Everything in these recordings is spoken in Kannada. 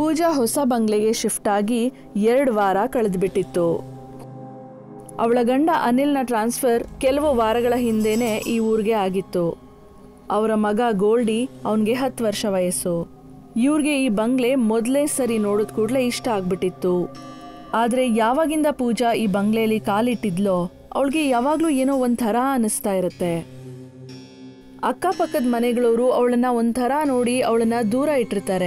ಪೂಜಾ ಹೊಸ ಬಂಗ್ಲೆಗೆ ಶಿಫ್ಟ್ ಆಗಿ ಎರಡು ವಾರ ಕಳೆದ್ಬಿಟ್ಟಿತ್ತು ಅವಳ ಗಂಡ ಅನಿಲ್ನ ಟ್ರಾನ್ಸ್ಫರ್ ಕೆಲವು ವಾರಗಳ ಹಿಂದೆನೆ ಈ ಊರಿಗೆ ಆಗಿತ್ತು ಅವರ ಮಗ ಗೋಲ್ಡಿ ಅವನಿಗೆ ಹತ್ತು ವರ್ಷ ವಯಸ್ಸು ಇವ್ರಿಗೆ ಈ ಬಂಗ್ಲೆ ಮೊದಲೇ ಸರಿ ನೋಡಿದ ಕೂಡಲೇ ಇಷ್ಟ ಆಗ್ಬಿಟ್ಟಿತ್ತು ಆದರೆ ಯಾವಾಗಿಂದ ಪೂಜಾ ಈ ಬಂಗ್ಲೆಯಲ್ಲಿ ಕಾಲಿಟ್ಟಿದ್ಲೋ ಅವಳಿಗೆ ಯಾವಾಗಲೂ ಏನೋ ಒಂಥರ ಅನ್ನಿಸ್ತಾ ಇರುತ್ತೆ ಅಕ್ಕಪಕ್ಕದ ಮನೆಗಳವರು ಅವಳನ್ನ ಒಂಥರ ನೋಡಿ ಅವಳನ್ನ ದೂರ ಇಟ್ಟಿರ್ತಾರೆ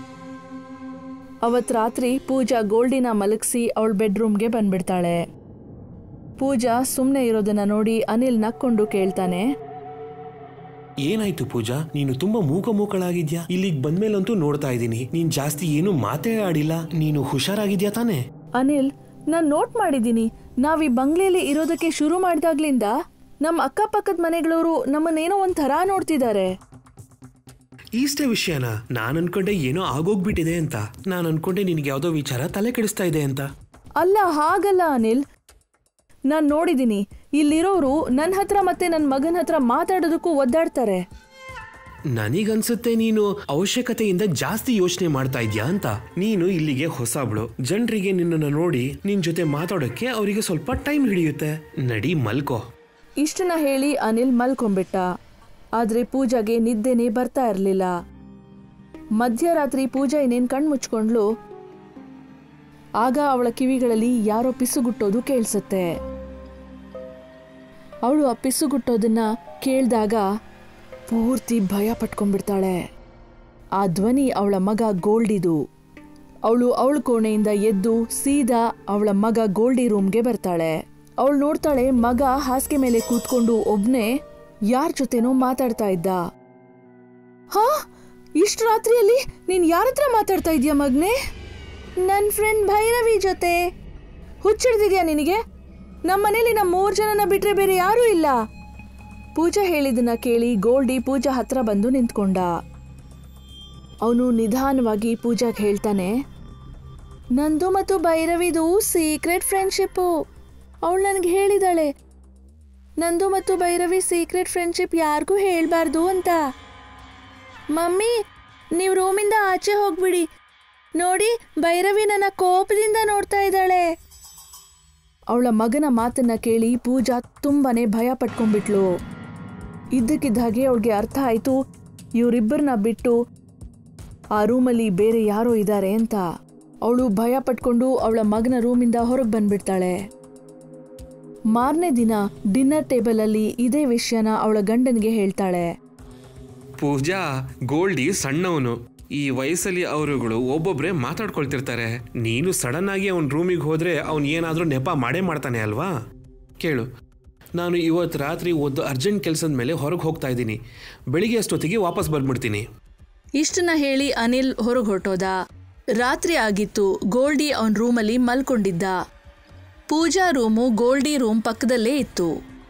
ಅವತ್ ರಾತ್ರಿ ಪೂಜಾ ಗೋಲ್ಡಿನ ಮಲಗಿಸಿ ಅವಳ ಬೆಡ್ರೂಮ್ಗೆ ಬಂದ್ಬಿಡ್ತಾಳೆ ಪೂಜಾ ಸುಮ್ಮನೆ ಇರೋದನ್ನ ನೋಡಿ ಅನಿಲ್ ನಕ್ಕೊಂಡು ಕೇಳ್ತಾನೆ ಏನಾಯ್ತು ಪೂಜಾ ನೀನು ತುಂಬಾ ಮೂಕ ಮೂಕಳಾಗಿದ್ಯಾ ಇಲ್ಲಿಗ್ ಬಂದ್ಮೇಲಂತೂ ನೋಡ್ತಾ ಇದ್ದೀನಿ ನೀನ್ ಜಾಸ್ತಿ ಏನು ಮಾತೇ ಆಡಿಲ್ಲ ನೀನು ಹುಷಾರಾಗಿದ್ಯಾ ತಾನೇ ಅನಿಲ್ ನಾನು ನೋಟ್ ಮಾಡಿದ್ದೀನಿ ನಾವ್ ಈ ಬಂಗ್ಲೆಯಲ್ಲಿ ಇರೋದಕ್ಕೆ ಶುರು ಮಾಡಿದಾಗ್ಲಿಂದ ನಮ್ಮ ಅಕ್ಕಪಕ್ಕದ ಮನೆಗಳವರು ನಮ್ಮನ್ನೇನೋ ಒಂಥರ ನೋಡ್ತಿದ್ದಾರೆ ಇಷ್ಟೇ ವಿಷಯನ ನಾನ್ ಅನ್ಕೊಂಡೆ ಏನೋ ಆಗೋಗ್ಬಿಟ್ಟಿದೆ ಅಂತ ನಾನ್ ಅನ್ಕೊಂಡೆ ನಿನ್ಗೆ ಯಾವ್ದೋ ವಿಚಾರ ತಲೆ ಕೆಡಿಸ್ತಾ ಇದೆ ಅಂತ ಅಲ್ಲ ಹಾಗಲ್ಲ ಅನಿಲ್ ನಾನು ನೋಡಿದ್ದೀನಿ ಇಲ್ಲಿರೋರು ನನ್ನ ಹತ್ರ ಮತ್ತೆ ನನ್ನ ಮಗನ ಹತ್ರ ಮಾತಾಡೋದಕ್ಕೂ ಒದ್ದಾಡ್ತಾರೆ ನನಗನ್ಸುತ್ತೆ ನೀನು ಅವಶ್ಯಕತೆಯಿಂದ ಜಾಸ್ತಿ ಯೋಚನೆ ಮಾಡ್ತಾ ಇದ್ಯಾ ಅಂತ ನೀನು ಇಲ್ಲಿಗೆ ಹೊಸಬ್ಳು ಜನರಿಗೆ ನಿನ್ನನ್ನು ನೋಡಿ ನಿನ್ ಜೊತೆ ಮಾತಾಡೋಕ್ಕೆ ಅವರಿಗೆ ಸ್ವಲ್ಪ ಟೈಮ್ ಹಿಡಿಯುತ್ತೆ ನಡಿ ಮಲ್ಕೋ ಇಷ್ಟನ್ನ ಹೇಳಿ ಅನಿಲ್ ಮಲ್ಕೊಂಡ್ಬಿಟ್ಟ ಆದ್ರೆ ಪೂಜಾಗೆ ನಿದ್ದೆನೇ ಬರ್ತಾ ಇರಲಿಲ್ಲ ಮಧ್ಯರಾತ್ರಿ ಪೂಜಾ ಇನ್ನೇನ್ ಕಣ್ ಮುಚ್ಕೊಂಡ್ಲು ಆಗ ಅವಳ ಕಿವಿಗಳಲ್ಲಿ ಯಾರೋ ಪಿಸುಗುಟ್ಟೋದು ಕೇಳಿಸುತ್ತೆ ಅವಳು ಆ ಪಿಸುಗುಟ್ಟೋದನ್ನ ಕೇಳಿದಾಗ ಪೂರ್ತಿ ಭಯ ಪಟ್ಕೊಂಡ್ಬಿಡ್ತಾಳೆ ಆ ಧ್ವನಿ ಅವಳ ಮಗ ಗೋಲ್ಡಿದು ಅವಳು ಅವಳ ಕೋಣೆಯಿಂದ ಎದ್ದು ಸೀದಾ ಅವಳ ಮಗ ಗೋಲ್ಡಿ ರೂಮ್ಗೆ ಬರ್ತಾಳೆ ಅವಳು ನೋಡ್ತಾಳೆ ಮಗ ಹಾಸಿಗೆ ಮೇಲೆ ಕೂತ್ಕೊಂಡು ಒಬ್ನೇ ಯಾರ ಜೊತೆನೋ ಮಾತಾಡ್ತಾ ಇದ್ದ ಹಾ ಇಷ್ಟು ರಾತ್ರಿಯಲ್ಲಿ ನೀನ್ ಯಾರ ಹತ್ರ ಮಾತಾಡ್ತಾ ಇದೀಯ ಮಗ್ನೆ ನನ್ನ ಫ್ರೆಂಡ್ ಭೈರವಿ ಜೊತೆ ಹುಚ್ಚಿಡ್ದಿದ್ಯಾ ನಿನಗೆ ನಮ್ಮನೇಲಿ ನಮ್ಮ ಮೂರು ಜನನ ಬಿಟ್ರೆ ಬೇರೆ ಯಾರೂ ಇಲ್ಲ ಪೂಜಾ ಹೇಳಿದನ್ನ ಕೇಳಿ ಗೋಲ್ಡಿ ಪೂಜಾ ಹತ್ರ ಬಂದು ನಿಂತ್ಕೊಂಡ ಅವನು ನಿಧಾನವಾಗಿ ಪೂಜಾಗೆ ಹೇಳ್ತಾನೆ ನಂದು ಮತ್ತು ಭೈರವಿದು ಸೀಕ್ರೆಟ್ ಫ್ರೆಂಡ್ಶಿಪ್ಪು ಅವಳು ನನಗೆ ಹೇಳಿದಾಳೆ ನಂದು ಮತ್ತು ಭೈರವಿ ಸೀಕ್ರೆಟ್ ಫ್ರೆಂಡ್ಶಿಪ್ ಯಾರಿಗೂ ಹೇಳಬಾರ್ದು ಅಂತ ಮಮ್ಮಿ ನೀವು ರೂಮಿಂದ ಆಚೆ ಹೋಗ್ಬಿಡಿ ನೋಡಿ ಭೈರವಿ ನನ್ನ ಕೋಪದಿಂದ ನೋಡ್ತಾ ಇದ್ದಾಳೆ ಅವಳ ಮಗನ ಮಾತನ್ನ ಕೇಳಿ ಪೂಜಾ ತುಂಬಾನೇ ಭಯ ಪಟ್ಕೊಂಡ್ಬಿಟ್ಲು ಇದ್ದಕ್ಕಿದ್ದ ಹಾಗೆ ಅವಳಿಗೆ ಅರ್ಥ ಆಯ್ತು ಇವರಿಬ್ಬರನ್ನ ಬಿಟ್ಟು ಆ ರೂಮಲ್ಲಿ ಬೇರೆ ಯಾರೋ ಇದ್ದಾರೆ ಅಂತ ಅವಳು ಭಯ ಪಟ್ಕೊಂಡು ಅವಳ ಮಗನ ರೂಮಿಂದ ಹೊರಗೆ ಬಂದ್ಬಿಡ್ತಾಳೆ ಮಾರನೇ ದಿನ ಡಿನ್ನರ್ ಟೇಬಲಲ್ಲಿ ಇದೇ ವಿಷಯನ ಅವಳ ಗಂಡನಿಗೆ ಹೇಳ್ತಾಳೆ ಪೂಜಾ ಗೋಲ್ಡಿ ಸಣ್ಣವನು ಈ ವಯಸ್ಸಲ್ಲಿ ಅವರುಗಳು ಒಬ್ಬೊಬ್ರೆ ಮಾತಾಡ್ಕೊಳ್ತಿರ್ತಾರೆ ನೀನು ಸಡನ್ ಆಗಿ ಅವನ ರೂಮಿಗೆ ಹೋದ್ರೆ ಅವನ್ ಏನಾದ್ರೂ ನೆಪ ಮಾಡೇ ಮಾಡ್ತಾನೆ ಅಲ್ವಾ ಕೇಳು ನಾನು ಇವತ್ತು ರಾತ್ರಿ ಒಂದು ಅರ್ಜೆಂಟ್ ಕೆಲಸದ ಮೇಲೆ ಹೊರಗೆ ಹೋಗ್ತಾ ಇದ್ದೀನಿ ಬೆಳಿಗ್ಗೆ ಅಷ್ಟೊತ್ತಿಗೆ ವಾಪಸ್ ಬಂದ್ಬಿಡ್ತೀನಿ ಇಷ್ಟನ್ನ ಹೇಳಿ ಅನಿಲ್ ಹೊರಗೆ ಹೊರಟೋದ ರಾತ್ರಿ ಆಗಿತ್ತು ಗೋಲ್ಡಿ ಅವನ ರೂಮಲ್ಲಿ ಮಲ್ಕೊಂಡಿದ್ದ ಪೂಜಾ ರೂಮು ಗೋಲ್ಡಿ ರೂಮ್ ಪಕ್ಕದಲ್ಲೇ ಇತ್ತು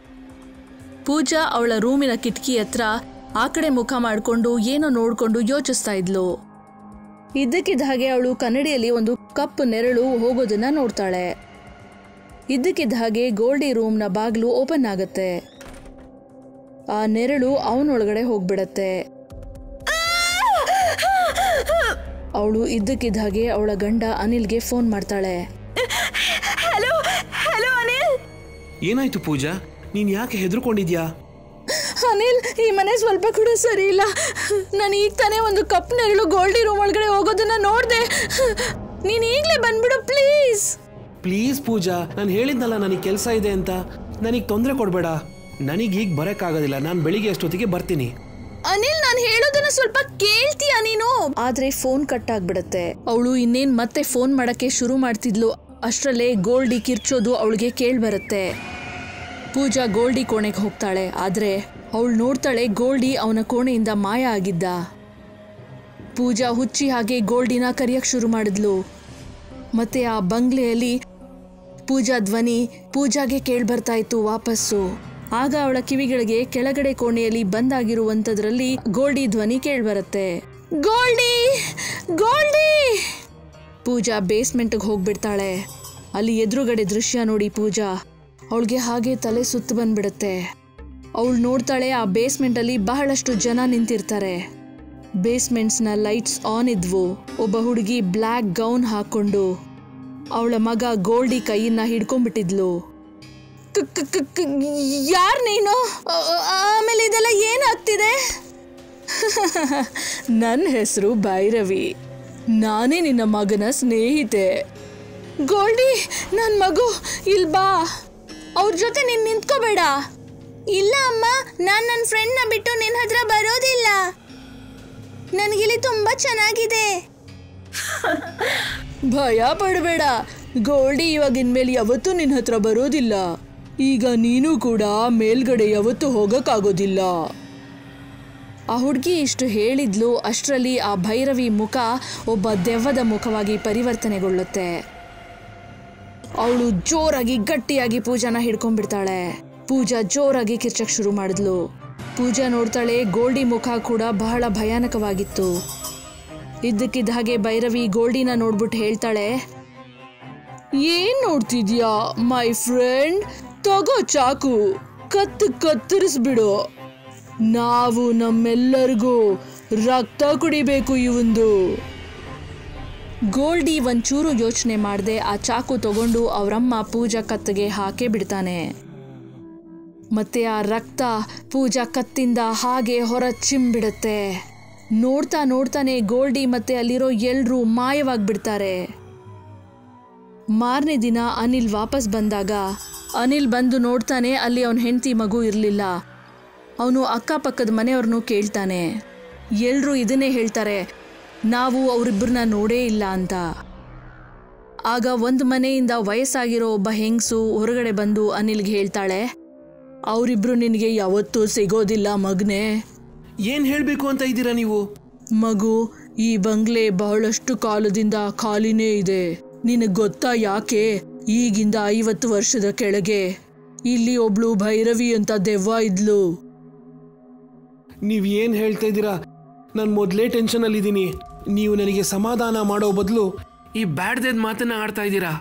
ಪೂಜಾ ಅವಳ ರೂಮಿನ ಕಿಟಕಿ ಹತ್ರ ಆ ಕಡೆ ಮುಖ ಮಾಡಿಕೊಂಡು ಏನೋ ನೋಡ್ಕೊಂಡು ಯೋಚಿಸ್ತಾ ಇದ್ಲು ಇದ್ದಕ್ಕಿದ್ದ ಹಾಗೆ ಅವಳು ಕನ್ನಡಿಯಲ್ಲಿ ಒಂದು ಕಪ್ಪು ನೆರಳು ಹೋಗೋದನ್ನ ನೋಡ್ತಾಳೆ ಇದ್ದಕ್ಕಿದ್ದ ಹಾಗೆ ಗೋಲ್ಡಿ ರೂಮ್ನ ಬಾಗಿಲು ಓಪನ್ ಆಗತ್ತೆ ಆ ನೆರಳು ಅವನೊಳಗಡೆ ಹೋಗ್ಬಿಡತ್ತೆ ಅವಳು ಇದ್ದಕ್ಕಿದ್ದ ಹಾಗೆ ಅವಳ ಗಂಡ ಅನಿಲ್ಗೆ ಫೋನ್ ಮಾಡ್ತಾಳೆ ಹಲೋ ಹಲೋ ಅನಿಲ್ ಏನಾಯ್ತು ಪೂಜಾ ನೀನ್ ಯಾಕೆ ಹೆದರ್ಕೊಂಡಿದ್ಯಾ ಅನಿಲ್ ಈ ಮನೆ ಸ್ವಲ್ಪ ಕೂಡ ಸರಿ ಇಲ್ಲ ನಾನು ಈಗ ತಾನೇ ಒಂದು ಕಪ್ ನೆರಳು ಗೋಲ್ಡಿ ರೂಮ್ ಒಳಗಡೆ ಹೋಗೋದನ್ನ ನೋಡ್ದೆ ನೀನ್ ಈಗಲೇ ಬಂದ್ಬಿಡು ಪ್ಲೀಸ್ ಪ್ಲೀಸ್ ಪೂಜಾ ನಾನು ಹೇಳಿದ್ನಲ್ಲ ನನಗೆ ಕೆಲಸ ಇದೆ ಅಂತ ನನಗೆ ತೊಂದರೆ ಕೊಡಬೇಡ ನನಗೆ ಈಗ ಬರೋಕ್ಕಾಗೋದಿಲ್ಲ ನಾನು ಬೆಳಿಗ್ಗೆ ಅಷ್ಟೊತ್ತಿಗೆ ಬರ್ತೀನಿ ಅನಿಲ್ ನಾನು ಹೇಳೋದನ್ನ ಸ್ವಲ್ಪ ಕೇಳ್ತೀಯ ನೀನು ಆದ್ರೆ ಫೋನ್ ಕಟ್ ಆಗ್ಬಿಡತ್ತೆ ಅವಳು ಇನ್ನೇನ್ ಮತ್ತೆ ಫೋನ್ ಮಾಡಕ್ಕೆ ಶುರು ಮಾಡ್ತಿದ್ಲು ಅಷ್ಟರಲ್ಲೇ ಗೋಲ್ಡಿ ಕಿರ್ಚೋದು ಅವಳಿಗೆ ಕೇಳ್ ಬರುತ್ತೆ ಪೂಜಾ ಗೋಲ್ಡಿ ಕೋಣೆಗೆ ಹೋಗ್ತಾಳೆ ಆದ್ರೆ ಅವಳು ನೋಡ್ತಾಳೆ ಗೋಲ್ಡಿ ಅವನ ಕೋಣೆಯಿಂದ ಮಾಯ ಆಗಿದ್ದ ಪೂಜಾ ಹುಚ್ಚಿ ಹಾಗೆ ಗೋಲ್ಡಿನ ಕರಿಯಕ್ ಶುರು ಮಾಡಿದ್ಲು ಮತ್ತೆ ಆ ಬಂಗ್ಲೆಯಲ್ಲಿ ಪೂಜಾ ಧ್ವನಿ ಪೂಜಾಗೆ ಕೇಳ್ಬರ್ತಾ ಇತ್ತು ವಾಪಸ್ಸು ಆಗ ಅವಳ ಕಿವಿಗಳಿಗೆ ಕೆಳಗಡೆ ಕೋಣೆಯಲ್ಲಿ ಬಂದಾಗಿರುವಂತದ್ರಲ್ಲಿ ಗೋಲ್ಡಿ ಧ್ವನಿ ಕೇಳ್ಬರತ್ತೆ ಗೋಲ್ಡಿ ಗೋಲ್ಡಿ ಪೂಜಾ ಬೇಸ್ಮೆಂಟ್ಗೆ ಹೋಗ್ಬಿಡ್ತಾಳೆ ಅಲ್ಲಿ ಎದುರುಗಡೆ ದೃಶ್ಯ ನೋಡಿ ಪೂಜಾ ಅವಳಿಗೆ ಹಾಗೆ ತಲೆ ಸುತ್ತು ಬಂದ್ಬಿಡುತ್ತೆ ಅವಳು ನೋಡ್ತಾಳೆ ಆ ಬೇಸ್ಮೆಂಟಲ್ಲಿ ಬಹಳಷ್ಟು ಜನ ನಿಂತಿರ್ತಾರೆ ಬೇಸ್ಮೆಂಟ್ಸ್ನ ಲೈಟ್ಸ್ ಆನ್ ಇದ್ವು ಒಬ್ಬ ಹುಡುಗಿ ಬ್ಲ್ಯಾಕ್ ಗೌನ್ ಹಾಕೊಂಡು ಅವಳ ಮಗ ಗೋಲ್ಡಿ ಕೈಯನ್ನ ಹಿಡ್ಕೊಂಡ್ಬಿಟ್ಟಿದ್ಲು ಯಾರ್ ನೀನು ಆ- ಆ- ಆಮೇಲೆ ಇದೆಲ್ಲ ಏನಾಗ್ತಿದೆ ನನ್ನ ಹೆಸರು ಭೈರವಿ ನಾನೇ ನಿನ್ನ ಮಗನ ಸ್ನೇಹಿತೆ ಗೋಲ್ಡಿ ನನ್ನ ಮಗು ಇಲ್ ಬಾ ಅವ್ರ ಜೊತೆ ನೀನ್ ನಿಂತ್ಕೋಬೇಡ ಇಲ್ಲ ಅಮ್ಮ ನಾನು ನನ್ನ ಫ್ರೆಂಡ್ನ ಬಿಟ್ಟು ನಿನ್ನ ಹತ್ರ ಬರೋದಿಲ್ಲ ನನಗಿಲ್ಲಿ ತುಂಬಾ ಚೆನ್ನಾಗಿದೆ ಭಯ ಪಡಬೇಡ ಗೋಲ್ಡಿ ಇವಾಗ ಇನ್ಮೇಲೆ ಯಾವತ್ತೂ ನಿನ್ನ ಹತ್ರ ಬರೋದಿಲ್ಲ ಈಗ ನೀನು ಕೂಡ ಮೇಲ್ಗಡೆ ಯಾವತ್ತೂ ಹೋಗಕ್ಕಾಗೋದಿಲ್ಲ ಆ ಹುಡುಗಿ ಇಷ್ಟು ಹೇಳಿದ್ಲು ಅಷ್ಟರಲ್ಲಿ ಆ ಭೈರವಿ ಮುಖ ಒಬ್ಬ ದೆವ್ವದ ಮುಖವಾಗಿ ಪರಿವರ್ತನೆಗೊಳ್ಳುತ್ತೆ ಅವಳು ಜೋರಾಗಿ ಗಟ್ಟಿಯಾಗಿ ಪೂಜಾನ ಹಿಡ್ಕೊಂಡ್ಬಿಡ್ತಾಳೆ ಪೂಜಾ ಜೋರಾಗಿ ಕಿರ್ಚಕ್ ಶುರು ಮಾಡಿದ್ಲು ಪೂಜಾ ನೋಡ್ತಾಳೆ ಗೋಲ್ಡಿ ಮುಖ ಕೂಡ ಬಹಳ ಭಯಾನಕವಾಗಿತ್ತು ಇದ್ದಕ್ಕಿದ್ದ ಹಾಗೆ ಭೈರವಿ ಗೋಲ್ಡಿನ ನೋಡ್ಬಿಟ್ಟು ಹೇಳ್ತಾಳೆ ಏನ್ ನೋಡ್ತಿದ್ಯಾ ಮೈ ಫ್ರೆಂಡ್ ತಗೋ ಚಾಕು ಕತ್ತು ಕತ್ತರಿಸ್ಬಿಡು ನಾವು ನಮ್ಮೆಲ್ಲರಿಗೂ ರಕ್ತ ಕುಡಿಬೇಕು ಇವಂದು ಗೋಲ್ಡಿ ಒಂಚೂರು ಯೋಚನೆ ಮಾಡದೆ ಆ ಚಾಕು ತಗೊಂಡು ಅವರಮ್ಮ ಪೂಜಾ ಕತ್ತಿಗೆ ಹಾಕೇ ಬಿಡ್ತಾನೆ ಮತ್ತೆ ಆ ರಕ್ತ ಪೂಜಾ ಕತ್ತಿಂದ ಹಾಗೆ ಹೊರ ಚಿಂಬಿಡುತ್ತೆ ನೋಡ್ತಾ ನೋಡ್ತಾನೆ ಗೋಲ್ಡಿ ಮತ್ತೆ ಅಲ್ಲಿರೋ ಎಲ್ರೂ ಮಾಯವಾಗ್ಬಿಡ್ತಾರೆ ಮಾರನೇ ದಿನ ಅನಿಲ್ ವಾಪಸ್ ಬಂದಾಗ ಅನಿಲ್ ಬಂದು ನೋಡ್ತಾನೆ ಅಲ್ಲಿ ಅವನ ಹೆಂಡತಿ ಮಗು ಇರಲಿಲ್ಲ ಅವನು ಅಕ್ಕಪಕ್ಕದ ಮನೆಯವ್ರನ್ನೂ ಕೇಳ್ತಾನೆ ಎಲ್ರೂ ಇದನ್ನೇ ಹೇಳ್ತಾರೆ ನಾವು ಅವರಿಬ್ಬರನ್ನ ನೋಡೇ ಇಲ್ಲ ಅಂತ ಆಗ ಒಂದು ಮನೆಯಿಂದ ವಯಸ್ಸಾಗಿರೋ ಒಬ್ಬ ಹೆಂಗಸು ಹೊರಗಡೆ ಬಂದು ಅನಿಲ್ಗೆ ಹೇಳ್ತಾಳೆ ಅವರಿಬ್ರು ನಿನಗೆ ಯಾವತ್ತೂ ಸಿಗೋದಿಲ್ಲ ಮಗನೇ ಏನ್ ಹೇಳ್ಬೇಕು ಅಂತ ಇದ್ದೀರಾ ನೀವು ಮಗು ಈ ಬಂಗ್ಲೆ ಬಹಳಷ್ಟು ಕಾಲದಿಂದ ಖಾಲಿನೇ ಇದೆ ನಿನಗೆ ಗೊತ್ತಾ ಯಾಕೆ ಈಗಿಂದ ಐವತ್ತು ವರ್ಷದ ಕೆಳಗೆ ಇಲ್ಲಿ ಒಬ್ಳು ಭೈರವಿ ಅಂತ ದೆವ್ವ ಇದ್ಲು ನೀವ್ ಏನ್ ಹೇಳ್ತಾ ಇದ್ದೀರಾ ನಾನು ಮೊದಲೇ ಟೆನ್ಷನ್ ಅಲ್ಲಿದ್ದೀನಿ ನೀವು ನನಗೆ ಸಮಾಧಾನ ಮಾಡೋ ಬದಲು ಈ ಬ್ಯಾಡ್ದೇದ್ ಮಾತನ್ನ ಆಡ್ತಾ ಇದ್ದೀರಾ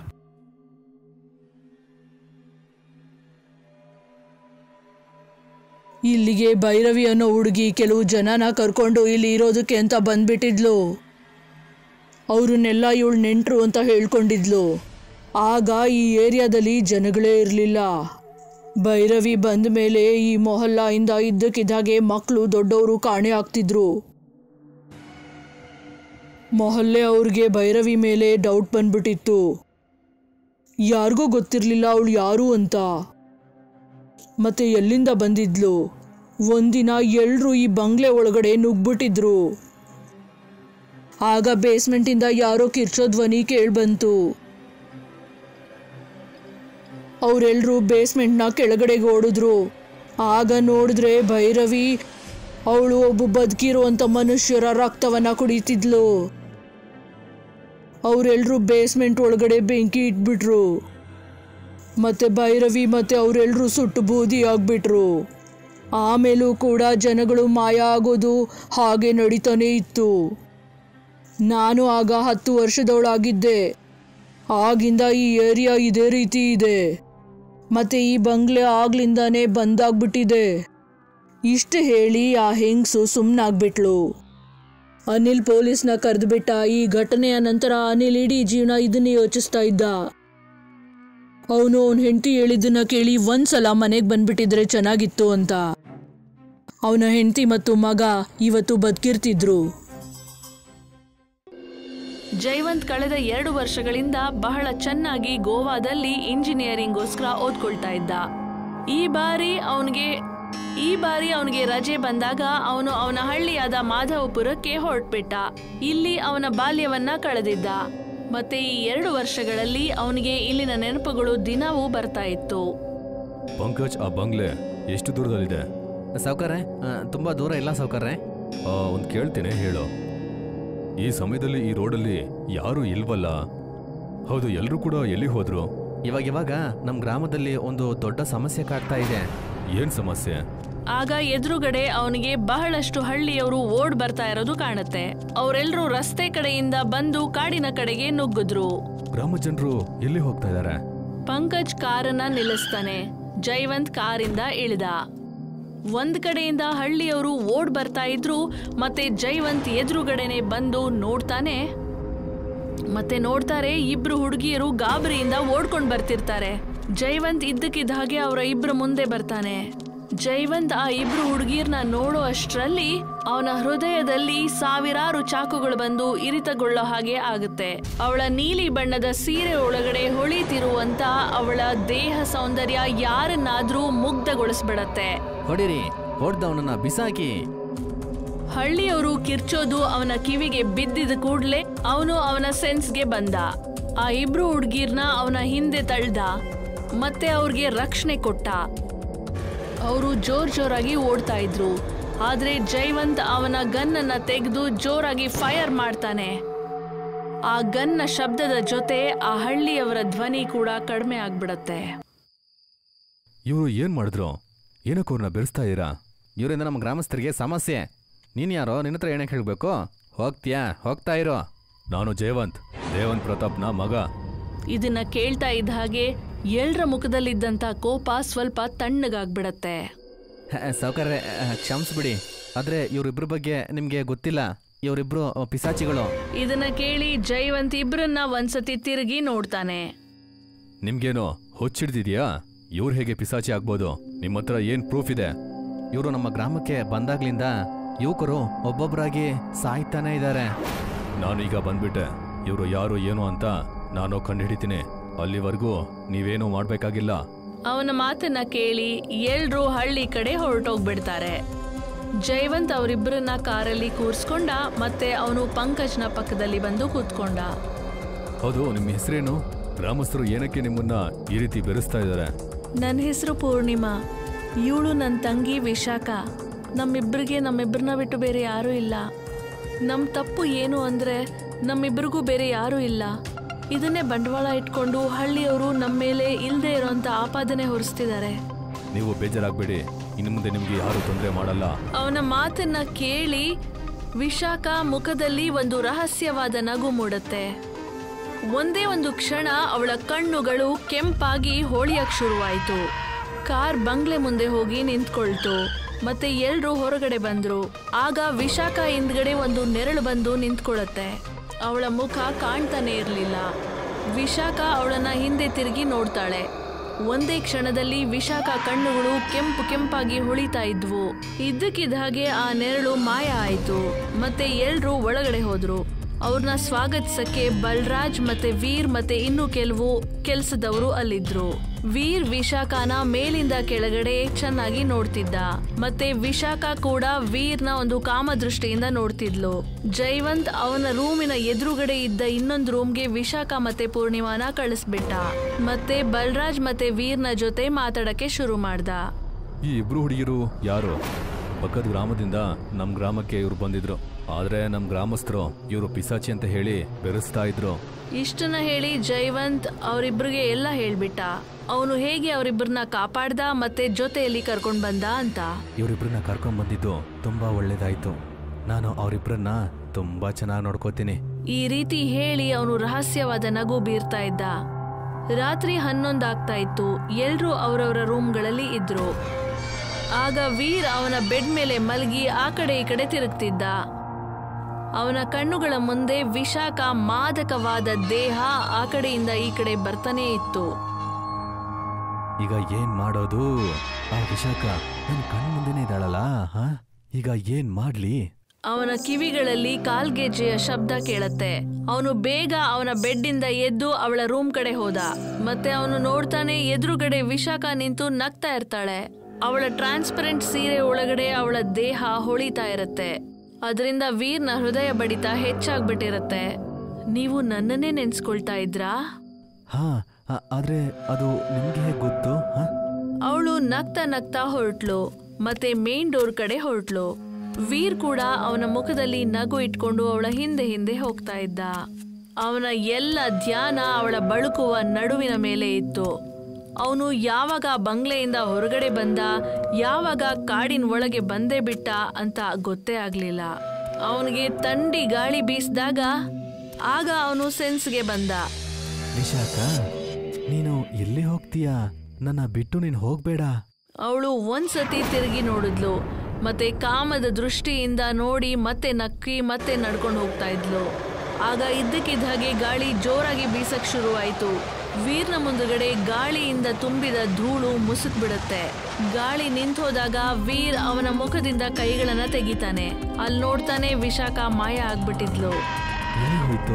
ಇಲ್ಲಿಗೆ ಭೈರವಿ ಅನ್ನೋ ಹುಡುಗಿ ಕೆಲವು ಜನನ ಕರ್ಕೊಂಡು ಇಲ್ಲಿ ಇರೋದಕ್ಕೆ ಅಂತ ಬಂದ್ಬಿಟ್ಟಿದ್ಲು ಅವ್ರನ್ನೆಲ್ಲ ಇವಳು ನೆಂಟ್ರು ಅಂತ ಹೇಳ್ಕೊಂಡಿದ್ಲು ಆಗ ಈ ಏರಿಯಾದಲ್ಲಿ ಜನಗಳೇ ಇರಲಿಲ್ಲ ಭೈರವಿ ಬಂದ ಮೇಲೆ ಈ ಮೊಹಲ್ಲಾಯಿಂದ ಇದ್ದಕ್ಕಿದ್ದಾಗೆ ಮಕ್ಕಳು ದೊಡ್ಡವರು ಕಾಣೆ ಆಗ್ತಿದ್ರು ಮೊಹಲ್ಲೆ ಅವ್ರಿಗೆ ಭೈರವಿ ಮೇಲೆ ಡೌಟ್ ಬಂದ್ಬಿಟ್ಟಿತ್ತು ಯಾರಿಗೂ ಗೊತ್ತಿರಲಿಲ್ಲ ಅವಳು ಯಾರು ಅಂತ ಮತ್ತೆ ಎಲ್ಲಿಂದ ಬಂದಿದ್ಲು ಒಂದಿನ ಎಲ್ರೂ ಈ ಬಂಗ್ಲೆ ಒಳಗಡೆ ನುಗ್ಬಿಟ್ಟಿದ್ರು ಆಗ ಬೇಸ್ಮೆಂಟಿಂದ ಯಾರೋ ಕಿರ್ಚೋ ಧ್ವನಿ ಕೇಳ್ಬಂತು ಅವರೆಲ್ಲರೂ ಬೇಸ್ಮೆಂಟ್ನ ಕೆಳಗಡೆಗೆ ಓಡಿದ್ರು ಆಗ ನೋಡಿದ್ರೆ ಭೈರವಿ ಅವಳು ಒಬ್ಬ ಬದುಕಿರುವಂತ ಮನುಷ್ಯರ ರಕ್ತವನ್ನ ಕುಡಿತಿದ್ಲು ಅವರೆಲ್ಲರೂ ಬೇಸ್ಮೆಂಟ್ ಒಳಗಡೆ ಬೆಂಕಿ ಇಟ್ಬಿಟ್ರು ಮತ್ತೆ ಭೈರವಿ ಮತ್ತೆ ಅವರೆಲ್ಲರೂ ಸುಟ್ಟು ಬೂದಿ ಆಗ್ಬಿಟ್ರು ಆಮೇಲೂ ಕೂಡ ಜನಗಳು ಮಾಯ ಆಗೋದು ಹಾಗೆ ನಡೀತಾನೇ ಇತ್ತು ನಾನು ಆಗ ಹತ್ತು ವರ್ಷದವಳಾಗಿದ್ದೆ ಆಗಿಂದ ಈ ಏರಿಯಾ ಇದೇ ರೀತಿ ಇದೆ ಮತ್ತೆ ಈ ಬಂಗ್ಲೆ ಆಗ್ಲಿಂದಾನೇ ಬಂದಾಗ್ಬಿಟ್ಟಿದೆ ಇಷ್ಟು ಹೇಳಿ ಆ ಹೆಂಗಸು ಸುಮ್ಮನಾಗ್ಬಿಟ್ಲು ಅನಿಲ್ ಪೊಲೀಸ್ನ ಕರೆದುಬಿಟ್ಟ ಈ ಘಟನೆಯ ನಂತರ ಅನಿಲ್ ಇಡೀ ಜೀವನ ಇದನ್ನೇ ಯೋಚಿಸ್ತಾ ಇದ್ದ ಅವನು ಅವನ ಹೆಂಡತಿ ಹೇಳಿದ್ದನ್ನ ಕೇಳಿ ಒಂದ್ಸಲ ಮನೆಗೆ ಬಂದ್ಬಿಟ್ಟಿದ್ರೆ ಚೆನ್ನಾಗಿತ್ತು ಅಂತ ಅವನ ಹೆಂಡತಿ ಮತ್ತು ಮಗ ಇವತ್ತು ಬದುಕಿರ್ತಿದ್ರು ಜೈವಂತ್ ಕಳೆದ ಎರಡು ವರ್ಷಗಳಿಂದ ಬಹಳ ಚೆನ್ನಾಗಿ ಗೋವಾದಲ್ಲಿ ಇಂಜಿನಿಯರಿಂಗ್ಗೋಸ್ಕರ ಓದ್ಕೊಳ್ತಾ ಇದ್ದ ಈ ಬಾರಿ ಅವನಿಗೆ ಈ ಬಾರಿ ಅವನಿಗೆ ರಜೆ ಬಂದಾಗ ಅವನು ಅವನ ಹಳ್ಳಿಯಾದ ಮಾಧವಪುರಕ್ಕೆ ಹೊರಟ್ಬಿಟ್ಟ ಇಲ್ಲಿ ಅವನ ಬಾಲ್ಯವನ್ನ ಕಳೆದಿದ್ದ ಮತ್ತೆ ಈ ಎರಡು ವರ್ಷಗಳಲ್ಲಿ ಅವನಿಗೆ ಇಲ್ಲಿನ ನೆನಪುಗಳು ದಿನವೂ ಬರ್ತಾ ಇತ್ತು ಪಂಕಜ್ ಆ ಬಂಗ್ಲೆ ಎಷ್ಟು ದೂರದಲ್ಲಿದೆ ಸಾವ್ಕಾರೆ ತುಂಬ ದೂರ ಇಲ್ಲ ಸಾವ್ಕಾರೆ ಒಂದು ಕೇಳ್ತೇನೆ ಹೇಳು ಈ ಸಮಯದಲ್ಲಿ ಈ ರೋಡಲ್ಲಿ ಯಾರು ಇಲ್ವಲ್ಲ ಹೌದು ಎಲ್ಲರೂ ಕೂಡ ಎಲ್ಲಿ ಹೋದ್ರು ಇವಾಗ ಇವಾಗ ನಮ್ಮ ಗ್ರಾಮದಲ್ಲಿ ಒಂದು ದೊಡ್ಡ ಸಮಸ್ಯೆ ಕಾಡ್ತಾ ಇದೆ ಏನ್ ಸಮಸ್ಯೆ ಆಗ ಎದುರುಗಡೆ ಅವನಿಗೆ ಬಹಳಷ್ಟು ಹಳ್ಳಿಯವರು ಓಡ್ ಬರ್ತಾ ಇರೋದು ಕಾಣುತ್ತೆ ಅವರೆಲ್ಲರೂ ರಸ್ತೆ ಕಡೆಯಿಂದ ಬಂದು ಕಾಡಿನ ಕಡೆಗೆ ನುಗ್ಗಿದ್ರು ಗ್ರಾಮ ಜನರು ಎಲ್ಲಿ ಹೋಗ್ತಾ ಇದ್ದಾರೆ ಪಂಕಜ್ ಕಾರನ್ನ ನಿಲ್ಲಿಸ್ತಾನೆ ಜೈವಂತ್ ಕಾರಿಂದ ಇಳಿದ ಒಂದ್ ಕಡೆಯಿಂದ ಹಳ್ಳಿಯವರು ಓಡ್ ಬರ್ತಾ ಇದ್ರು ಮತ್ತೆ ಜೈವಂತ್ ಎದುರುಗಡೆನೆ ಬಂದು ನೋಡ್ತಾನೆ ಮತ್ತೆ ನೋಡ್ತಾರೆ ಇಬ್ರು ಹುಡುಗಿಯರು ಗಾಬರಿಯಿಂದ ಓಡ್ಕೊಂಡ್ ಬರ್ತಿರ್ತಾರೆ ಜೈವಂತ್ ಇದ್ದಕ್ಕಿದ್ದ ಹಾಗೆ ಅವರ ಇಬ್ರು ಮುಂದೆ ಬರ್ತಾನೆ ಜೈವಂತ್ ಆ ಇಬ್ರು ಹುಡುಗಿಯರ್ನ ನೋಡೋ ಅಷ್ಟ್ರಲ್ಲಿ ಅವನ ಹೃದಯದಲ್ಲಿ ಸಾವಿರಾರು ಚಾಕುಗಳು ಬಂದು ಇರಿತಗೊಳ್ಳೋ ಹಾಗೆ ಆಗುತ್ತೆ ಅವಳ ನೀಲಿ ಬಣ್ಣದ ಸೀರೆ ಒಳಗಡೆ ಹೊಳಿತಿರುವಂತ ಅವಳ ದೇಹ ಸೌಂದರ್ಯ ಯಾರನ್ನಾದ್ರೂ ಮುಗ್ಧಗೊಳಿಸ್ಬಿಡತ್ತೆ ಹೊಡಿರಿ ಹೊಡ್ದವನನ್ನ ಬಿಸಾಕಿ ಹಳ್ಳಿಯವರು ಕಿರ್ಚೋದು ಅವನ ಕಿವಿಗೆ ಬಿದ್ದಿದ ಕೂಡ್ಲೆ ಅವನು ಅವನ ಸೆನ್ಸ್ಗೆ ಬಂದ ಆ ಇಬ್ರು ಹುಡ್ಗಿರ್ನ ಅವನ ಹಿಂದೆ ತಳ್ದ ಮತ್ತೆ ಅವ್ರಿಗೆ ರಕ್ಷಣೆ ಕೊಟ್ಟ ಅವರು ಜೋರ್ ಜೋರಾಗಿ ಓಡ್ತಾ ಇದ್ರು ಆದ್ರೆ ಜೈವಂತ್ ಅವನ ಗನ್ನನ್ನ ತೆಗೆದು ಜೋರಾಗಿ ಫೈರ್ ಮಾಡ್ತಾನೆ ಆ ಗನ್ನ ಶಬ್ದದ ಜೊತೆ ಆ ಹಳ್ಳಿಯವರ ಧ್ವನಿ ಕೂಡ ಕಡಿಮೆ ಆಗ್ಬಿಡತ್ತೆ ಇವರು ಏನ್ ಮಾಡಿದ್ರು ಏನಕ್ಕೆ ಅವ್ರನ್ನ ಬೆರೆಸ್ತಾ ಇದ್ದೀರಾ ಇವರಿಂದ ನಮ್ಮ ಗ್ರಾಮಸ್ಥರಿಗೆ ಸಮಸ್ಯೆ ನೀನು ಯಾರೋ ನಿನ್ನ ಹತ್ರ ಏನಕ್ಕೆ ಹೇಳಬೇಕು ಹೋಗ್ತೀಯಾ ಹೋಗ್ತಾ ಇರೋ ನಾನು ಜಯವಂತ್ ದೇವಂತ್ ಪ್ರತಾಪ್ನ ಮಗ ಇದನ್ನ ಕೇಳ್ತಾ ಇದ್ದ ಹಾಗೆ ಎಲ್ರ ಮುಖದಲ್ಲಿದ್ದಂತ ಕೋಪ ಸ್ವಲ್ಪ ತಣ್ಣಗಾಗ್ಬಿಡತ್ತೆ ಸಾವುಕಾರ್ರೆ ಕ್ಷಮಿಸ್ಬಿಡಿ ಆದರೆ ಇವರಿಬ್ಬರ ಬಗ್ಗೆ ನಿಮಗೆ ಗೊತ್ತಿಲ್ಲ ಇವರಿಬ್ರು ಪಿಸಾಚಿಗಳು ಇದನ್ನ ಕೇಳಿ ಜೈವಂತ್ ಇಬ್ರನ್ನ ಒಂದ್ಸತಿ ತಿರುಗಿ ನೋಡ್ತಾನೆ ನಿಮ್ಗೇನು ಹುಚ್ಚಿಡ್ದಿದ್ಯಾ ಇವ್ರು ಹೇಗೆ ಪಿಸಾಚಿ ಆಗ್ಬೋದು ನಿಮ್ಮ ಹತ್ರ ಏನ್ ಪ್ರೂಫ್ ಇದೆ ಇವರು ನಮ್ಮ ಗ್ರಾಮಕ್ಕೆ ಬಂದಾಗ್ಲಿಂದ ಯುವಕರು ಒಬ್ಬೊಬ್ಬರಾಗಿ ಸಾಯ್ತಾನೆ ಇದ್ದಾರೆ ನಾನೀಗ ಬಂದ್ಬಿಟ್ಟೆ ಇವರು ಯಾರು ಏನು ಅಂತ ನಾನು ಕಂಡುಹಿಡಿತೀನಿ ಅಲ್ಲಿವರೆಗೂ ನೀವೇನೂ ಮಾಡ್ಬೇಕಾಗಿಲ್ಲ ಅವನ ಮಾತನ್ನ ಕೇಳಿ ಎಲ್ರೂ ಹಳ್ಳಿ ಕಡೆ ಹೊರಟೋಗ್ಬಿಡ್ತಾರೆ ಜೈವಂತ್ ಅವರಿಬ್ಬರನ್ನ ಕಾರಲ್ಲಿ ಕೂರ್ಸ್ಕೊಂಡ ಮತ್ತೆ ಅವನು ಪಂಕಜ್ನ ಪಕ್ಕದಲ್ಲಿ ಬಂದು ಕೂತ್ಕೊಂಡ ಹೌದು ನಿಮ್ಮ ಹೆಸರೇನು ಗ್ರಾಮಸ್ಥರು ಏನಕ್ಕೆ ನಿಮ್ಮನ್ನ ಈ ರೀತಿ ಬೆರೆಸ್ತಾ ಇದ್ದಾರೆ ನನ್ನ ಹೆಸರು ಪೂರ್ಣಿಮಾ ಇವಳು ನನ್ನ ತಂಗಿ ವಿಶಾಖ ನಮ್ಮಿಬ್ಬರಿಗೆ ನಮ್ಮಿಬ್ಬರನ್ನ ಬಿಟ್ಟು ಬೇರೆ ಯಾರೂ ಇಲ್ಲ ನಮ್ಮ ತಪ್ಪು ಏನು ಅಂದರೆ ನಮ್ಮಿಬ್ಬರಿಗೂ ಬೇರೆ ಯಾರೂ ಇಲ್ಲ ಇದನ್ನೇ ಬಂಡವಾಳ ಇಟ್ಕೊಂಡು ಹಳ್ಳಿಯವರು ನಮ್ಮ ಮೇಲೆ ಇಲ್ಲದೆ ಇರೋಂಥ ಆಪಾದನೆ ಹೊರಿಸ್ತಿದ್ದಾರೆ ನೀವು ಬೇಜಾರಾಗಬೇಡಿ ಇನ್ನು ಮುಂದೆ ನಿಮ್ಗೆ ಯಾರು ತೊಂದರೆ ಮಾಡಲ್ಲ ಅವನ ಮಾತನ್ನ ಕೇಳಿ ವಿಶಾಖ ಮುಖದಲ್ಲಿ ಒಂದು ರಹಸ್ಯವಾದ ನಗು ಮೂಡುತ್ತೆ ಒಂದೇ ಒಂದು ಕ್ಷಣ ಅವಳ ಕಣ್ಣುಗಳು ಕೆಂಪಾಗಿ ಹೋಳಿಯಕ್ ಶುರುವಾಯಿತು ಕಾರ್ ಬಂಗ್ಲೆ ಮುಂದೆ ಹೋಗಿ ನಿಂತ್ಕೊಳ್ತು ಮತ್ತೆ ಎಲ್ರೂ ಹೊರಗಡೆ ಬಂದ್ರು ಆಗ ವಿಶಾಖ ಹಿಂದ್ಗಡೆ ಒಂದು ನೆರಳು ಬಂದು ನಿಂತ್ಕೊಳ್ಳುತ್ತೆ ಅವಳ ಮುಖ ಕಾಣ್ತಾನೆ ಇರಲಿಲ್ಲ ವಿಶಾಖ ಅವಳನ್ನ ಹಿಂದೆ ತಿರುಗಿ ನೋಡ್ತಾಳೆ ಒಂದೇ ಕ್ಷಣದಲ್ಲಿ ವಿಶಾಖ ಕಣ್ಣುಗಳು ಕೆಂಪು ಕೆಂಪಾಗಿ ಹೊಳಿತಾ ಇದ್ವು ಇದ್ದಕ್ಕಿದ್ದ ಹಾಗೆ ಆ ನೆರಳು ಮಾಯ ಆಯ್ತು ಮತ್ತೆ ಎಲ್ರೂ ಒಳಗಡೆ ಹೋದ್ರು ಅವ್ರನ್ನ ಸ್ವಾಗತಿಸಕ್ಕೆ ಬಲ್ರಾಜ್ ಮತ್ತೆ ವೀರ್ ಮತ್ತೆ ಇನ್ನು ಕೆಲವು ಕೆಲ್ಸದವರು ಅಲ್ಲಿದ್ರು ವೀರ್ ವಿಶಾಖನ ಮೇಲಿಂದ ಕೆಳಗಡೆ ಚೆನ್ನಾಗಿ ನೋಡ್ತಿದ್ದ ಮತ್ತೆ ವಿಶಾಖ ಕೂಡ ವೀರ್ನ ಒಂದು ಕಾಮದೃಷ್ಟಿಯಿಂದ ನೋಡ್ತಿದ್ಲು ಜೈವಂತ್ ಅವನ ರೂಮಿನ ಎದುರುಗಡೆ ಇದ್ದ ಇನ್ನೊಂದು ರೂಮ್ಗೆ ವಿಶಾಖ ಮತ್ತೆ ಪೂರ್ಣಿಮಾನ ಕಳಿಸ್ಬಿಟ್ಟ ಮತ್ತೆ ಬಲ್ರಾಜ್ ಮತ್ತೆ ವೀರ್ನ ಜೊತೆ ಮಾತಾಡಕ್ಕೆ ಶುರು ಮಾಡ್ದ ಈ ಇಬ್ರು ಹುಡುಗಿರು ಯಾರು ಪಕ್ಕದ ಗ್ರಾಮದಿಂದ ನಮ್ಮ ಗ್ರಾಮಕ್ಕೆ ಇವ್ರು ಬಂದಿದ್ರು ಆದ್ರೆ ನಮ್ಮ ಗ್ರಾಮಸ್ಥರು ಇವರು ಪಿಸಾಚಿ ಅಂತ ಹೇಳಿ ಬೆರೆಸ್ತಾ ಇದ್ರು ಇಷ್ಟನ್ನ ಹೇಳಿ ಜೈವಂತ್ ಅವರಿಬ್ರಿಗೆ ಎಲ್ಲ ಹೇಳ್ಬಿಟ್ಟ ಅವನು ಹೇಗೆ ಅವರಿಬ್ಬರನ್ನ ಕಾಪಾಡ್ದ ಮತ್ತೆ ಜೊತೆಯಲ್ಲಿ ಕರ್ಕೊಂಡ್ ಬಂದ ಅಂತ ಇವರಿಬ್ರನ್ನ ಕರ್ಕೊಂಡ್ ಬಂದಿದ್ದು ತುಂಬಾ ಒಳ್ಳೇದಾಯ್ತು ನಾನು ಅವರಿಬ್ರನ್ನ ತುಂಬಾ ಚೆನ್ನಾಗಿ ನೋಡ್ಕೋತೀನಿ ಈ ರೀತಿ ಹೇಳಿ ಅವನು ರಹಸ್ಯವಾದ ನಗು ಬೀರ್ತಾ ಇದ್ದ ರಾತ್ರಿ ಹನ್ನೊಂದಾಗ್ತಾ ಇತ್ತು ಎಲ್ರೂ ಅವರವರ ರೂಮ್ಗಳಲ್ಲಿ ಇದ್ರು ಆಗ ವೀರ್ ಅವನ ಬೆಡ್ ಮೇಲೆ ಮಲಗಿ ಆ ಕಡೆ ಈ ಕಡೆ ತಿರುಗ್ತಿದ್ದ ಅವನ ಕಣ್ಣುಗಳ ಮುಂದೆ ವಿಶಾಖ ಮಾದಕವಾದ ದೇಹ ಆ ಕಡೆಯಿಂದ ಈ ಕಡೆ ಬರ್ತಾನೇ ಇತ್ತು ಈಗ ಏನ್ ಮಾಡೋದು ಆ ವಿಶಾಖ ನನ್ ಕಣ್ ಮುಂದೆನೇ ಇದ್ದಾಳಲ್ಲ ಹಾ ಈಗ ಏನ್ ಮಾಡ್ಲಿ ಅವನ ಕಿವಿಗಳಲ್ಲಿ ಕಾಲ್ಗೆಜ್ಜೆಯ ಶಬ್ದ ಕೇಳತ್ತೆ ಅವನು ಬೇಗ ಅವನ ಬೆಡ್ಡಿಂದ ಎದ್ದು ಅವಳ ರೂಮ್ ಕಡೆ ಹೋದ ಮತ್ತೆ ಅವನು ನೋಡ್ತಾನೆ ಎದುರುಗಡೆ ವಿಶಾಖ ನಿಂತು ನಗ್ತಾ ಇರ್ತಾಳೆ ಅವಳ ಟ್ರಾನ್ಸ್ಪರೆಂಟ್ ಸೀರೆ ಒಳಗಡೆ ಅವಳ ದೇಹ ಹೊಳಿತಾ ಇರತ್ತೆ ಅದರಿಂದ ವೀರ್ನ ಹೃದಯ ಬಡಿತ ಹೆಚ್ಚಾಗ್ಬಿಟ್ಟಿರತ್ತೆ ನೀವು ನನ್ನನ್ನೇ ನೆನ್ಸ್ಕೊಳ್ತಾ ಇದ್ರಾ ಹಾ ಆ- ಆದ್ರೆ ಅದು ನಿಮ್ಗೆ ಹೇಗ್ ಗೊತ್ತು ಹಾ ಅವಳು ನಗ್ತಾ ನಗ್ತಾ ಹೊರಟ್ಲು ಮತ್ತೆ ಮೇನ್ ಡೋರ್ ಕಡೆ ಹೊರಟ್ಲು ವೀರ್ ಕೂಡ ಅವನ ಮುಖದಲ್ಲಿ ನಗು ಇಟ್ಕೊಂಡು ಅವಳ ಹಿಂದೆ ಹಿಂದೆ ಹೋಗ್ತಾ ಇದ್ದ ಅವನ ಎಲ್ಲ ಧ್ಯಾನ ಅವಳ ಬಳುಕುವ ನಡುವಿನ ಮೇಲೆ ಇತ್ತು ಅವನು ಯಾವಾಗ ಬಂಗ್ಲೆಯಿಂದ ಹೊರಗಡೆ ಬಂದ ಯಾವಾಗ ಕಾಡಿನ ಒಳಗೆ ಬಂದೇ ಬಿಟ್ಟ ಅಂತ ಗೊತ್ತೇ ಆಗ್ಲಿಲ್ಲ ಅವನಿಗೆ ತಂಡಿ ಗಾಳಿ ಬೀಸಿದಾಗ ಆಗ ಅವನು ಸೆನ್ಸ್ಗೆ ಬಂದ ವಿಶಾಖ ನೀನು ಎಲ್ಲಿ ಹೋಗ್ತೀಯಾ ನನ್ನ ಬಿಟ್ಟು ನೀನ್ ಹೋಗ್ಬೇಡ ಅವಳು ಒಂದ್ಸತಿ ತಿರುಗಿ ನೋಡಿದ್ಲು ಮತ್ತೆ ಕಾಮದ ದೃಷ್ಟಿಯಿಂದ ನೋಡಿ ಮತ್ತೆ ನಕ್ಕಿ ಮತ್ತೆ ನಡ್ಕೊಂಡು ಹೋಗ್ತಾ ಇದ್ಲು ಆಗ ಇದ್ದಕ್ಕಿದ್ದ ಹಾಗೆ ಗಾಳಿ ಜೋರಾಗಿ ಬೀಸಕ್ ಶುರುವಾಯ್ತು ವೀರ್ನ ಮುಂದುಗಡೆ ಗಾಳಿಯಿಂದ ತುಂಬಿದ ಧೂಳು ಮುಸುಕ್ ಬಿಡುತ್ತೆ ಗಾಳಿ ನಿಂತೋದಾಗ ವೀರ್ ಅವನ ಮುಖದಿಂದ ಕೈಗಳನ್ನ ತೆಗಿತಾನೆ ಅಲ್ಲಿ ನೋಡ್ತಾನೆ ವಿಶಾಖ ಮಾಯ ಆಗ್ಬಿಟ್ಟಿದ್ಲು ಎಲ್ಲಿ ಹೋಯ್ತು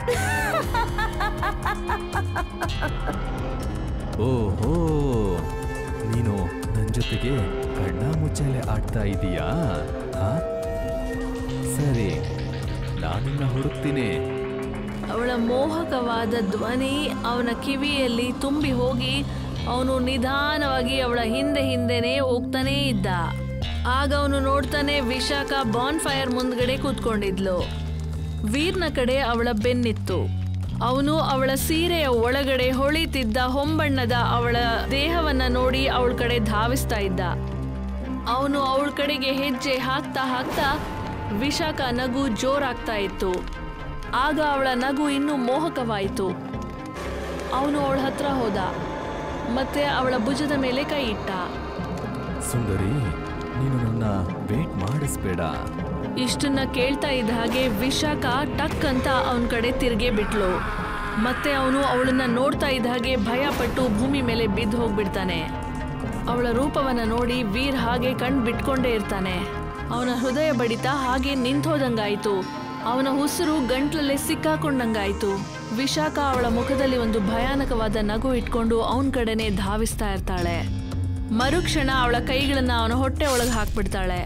ಓಹೋ ನೀನು ನನ್ನ ಜೊತೆಗೆ ಕಣ್ಣ ಮುಚ್ಚಾಲೆ ಆಡ್ತಾ ಇದೀಯಾ ಹಾ ಸರಿ ನಾನಿನ್ನ ಹುಡುಕ್ತೀನಿ ಅವಳ ಮೋಹಕವಾದ ಧ್ವನಿ ಅವನ ಕಿವಿಯಲ್ಲಿ ತುಂಬಿ ಹೋಗಿ ಅವನು ನಿಧಾನವಾಗಿ ಅವಳ ಹಿಂದೆ ಹಿಂದೆನೇ ಹೋಗ್ತಾನೇ ಇದ್ದ ಆಗ ಅವನು ನೋಡ್ತಾನೆ ವಿಶಾಖ ಬಾನ್ ಫೈರ್ ಮುಂದ್ಗಡೆ ಕೂತ್ಕೊಂಡಿದ್ಲು ವೀರ್ನ ಕಡೆ ಅವಳ ಬೆನ್ನಿತ್ತು ಅವನು ಅವಳ ಸೀರೆಯ ಒಳಗಡೆ ಹೊಳಿತಿದ್ದ ಹೊಂಬಣ್ಣದ ಅವಳ ದೇಹವನ್ನ ನೋಡಿ ಅವಳ ಕಡೆ ಧಾವಿಸ್ತಾ ಇದ್ದ ಅವನು ಅವಳ ಕಡೆಗೆ ಹೆಜ್ಜೆ ಹಾಕ್ತಾ ಹಾಕ್ತಾ ವಿಶಾಖ ನಗು ಜೋರಾಗ್ತಾ ಇತ್ತು ಆಗ ಅವಳ ನಗು ಇನ್ನೂ ಮೋಹಕವಾಯಿತು ಅವನು ಅವಳ ಹತ್ರ ಹೋದ ಮತ್ತೆ ಅವಳ ಭುಜದ ಮೇಲೆ ಕೈ ಇಟ್ಟ ಸುಂದರಿ ನೀನು ನನ್ನ ವೇಟ್ ಮಾಡಿಸ್ಬೇಡ ಇಷ್ಟನ್ನ ಕೇಳ್ತಾ ಇದ್ದ ಹಾಗೆ ವಿಶಾಖ ಟಕ್ ಅಂತ ಅವನ ಕಡೆ ತಿರುಗೇ ಬಿಟ್ಲು ಮತ್ತೆ ಅವನು ಅವಳನ್ನ ನೋಡ್ತಾ ಇದ್ದ ಹಾಗೆ ಭಯ ಪಟ್ಟು ಭೂಮಿ ಮೇಲೆ ಬಿದ್ದು ಹೋಗ್ಬಿಡ್ತಾನೆ ಅವಳ ರೂಪವನ್ನ ನೋಡಿ ವೀರ್ ಹಾಗೆ ಕಣ್ ಬಿಟ್ಕೊಂಡೇ ಇರ್ತಾನೆ ಅವನ ಹೃದಯ ಬಡಿತ ಹಾಗೆ ನಿಂತೋದಂಗಾಯ್ತು ಅವನ ಉಸಿರು ಗಂಟ್ಲಲ್ಲೇ ಸಿಕ್ಕಾಕೊಂಡಂಗಾಯ್ತು ವಿಶಾಖ ಅವಳ ಮುಖದಲ್ಲಿ ಒಂದು ಭಯಾನಕವಾದ ನಗು ಇಟ್ಕೊಂಡು ಅವನ ಕಡೆನೆ ಧಾವಿಸ್ತಾ ಇರ್ತಾಳೆ ಮರುಕ್ಷಣ ಅವಳ ಕೈಗಳನ್ನ ಅವನ ಹೊಟ್ಟೆ ಒಳಗೆ ಹಾಕ್ಬಿಡ್ತಾಳೆ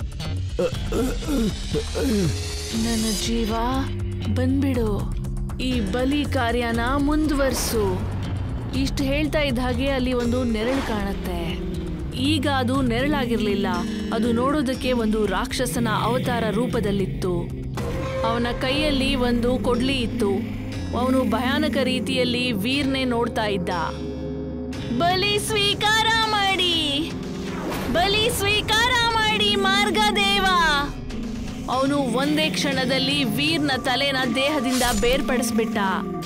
ನನ್ನ ಜೀವ ಬಂದ್ಬಿಡು ಈ ಬಲಿ ಕಾರ್ಯನ ಮುಂದುವರ್ಸು ಇಷ್ಟು ಹೇಳ್ತಾ ಇದ್ದ ಹಾಗೆ ಅಲ್ಲಿ ಒಂದು ನೆರಳು ಕಾಣುತ್ತೆ ಈಗ ಅದು ನೆರಳಾಗಿರ್ಲಿಲ್ಲ ಅದು ನೋಡೋದಕ್ಕೆ ಒಂದು ರಾಕ್ಷಸನ ಅವತಾರ ರೂಪದಲ್ಲಿತ್ತು ಅವನ ಕೈಯಲ್ಲಿ ಒಂದು ಕೊಡ್ಲಿ ಇತ್ತು ಅವನು ಭಯಾನಕ ರೀತಿಯಲ್ಲಿ ವೀರ್ನೆ ನೋಡ್ತಾ ಇದ್ದ ಬಲಿ ಸ್ವೀಕಾರ ಮಾಡಿ ಬಲಿ ಸ್ವೀಕಾರ ಮಾಡಿ ಮಾರ್ಗದೇವ ಅವನು ಒಂದೇ ಕ್ಷಣದಲ್ಲಿ ವೀರ್ನ ತಲೆನ ದೇಹದಿಂದ ಬೇರ್ಪಡಿಸ್ಬಿಟ್ಟ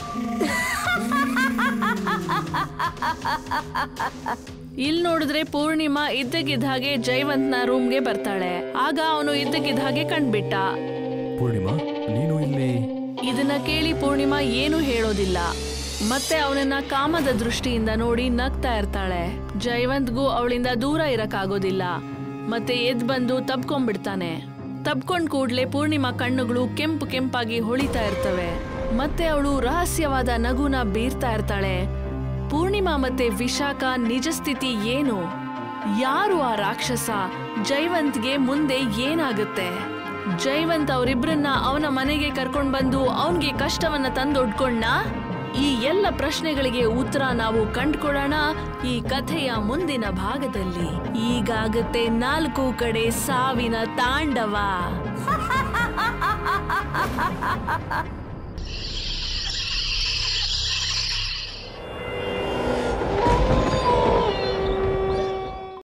ಇಲ್ಲಿ ನೋಡಿದ್ರೆ ಪೂರ್ಣಿಮಾ ಇದ್ದಕ್ಕಿದ್ದ ಹಾಗೆ ಜೈವಂತ್ನ ರೂಮ್ಗೆ ಬರ್ತಾಳೆ ಆಗ ಅವನು ಇದ್ದಕ್ಕಿದ್ದ ಹಾಗೆ ಕಂಡ್ಬಿಟ್ಟ ಪೂರ್ಣಿಮಾ ನೀನು ಇಲ್ಲಿ ಇದನ್ನ ಕೇಳಿ ಪೂರ್ಣಿಮಾ ಏನು ಹೇಳೋದಿಲ್ಲ ಮತ್ತೆ ಅವನನ್ನ ಕಾಮದ ದೃಷ್ಟಿಯಿಂದ ನೋಡಿ ನಗ್ತಾ ಇರ್ತಾಳೆ ಜೈವಂತ್ಗೂ ಅವಳಿಂದ ದೂರ ಇರಕ್ಕಾಗೋದಿಲ್ಲ ಮತ್ತೆ ಎದ್ ಬಂದು ತಬ್ಕೊಂಡ್ಬಿಡ್ತಾನೆ ತಬ್ಕೊಂಡ್ ಕೂಡ್ಲೆ ಪೂರ್ಣಿಮಾ ಕಣ್ಣುಗಳು ಕೆಂಪು ಕೆಂಪಾಗಿ ಹೊಳಿತಾ ಇರ್ತವೆ ಮತ್ತೆ ಅವಳು ರಹಸ್ಯವಾದ ನಗುನ ಬೀರ್ತಾ ಇರ್ತಾಳೆ ಪೂರ್ಣಿಮಾ ಮತ್ತೆ ವಿಶಾಖ ನಿಜ ಸ್ಥಿತಿ ಏನು ಯಾರು ಆ ರಾಕ್ಷಸ ಜೈವಂತ್ಗೆ ಮುಂದೆ ಏನಾಗುತ್ತೆ ಜೈವಂತ್ ಅವರಿಬ್ರನ್ನ ಅವನ ಮನೆಗೆ ಕರ್ಕೊಂಡ್ ಬಂದು ಅವನ್ಗೆ ಕಷ್ಟವನ್ನ ತಂದೊಡ್ಕೊಂಡ ಈ ಎಲ್ಲ ಪ್ರಶ್ನೆಗಳಿಗೆ ಉತ್ತರ ನಾವು ಕಂಡ್ಕೊಳ್ಳೋಣ ಈ ಕಥೆಯ ಮುಂದಿನ ಭಾಗದಲ್ಲಿ ಈಗಾಗುತ್ತೆ ನಾಲ್ಕು ಕಡೆ ಸಾವಿನ ತಾಂಡವ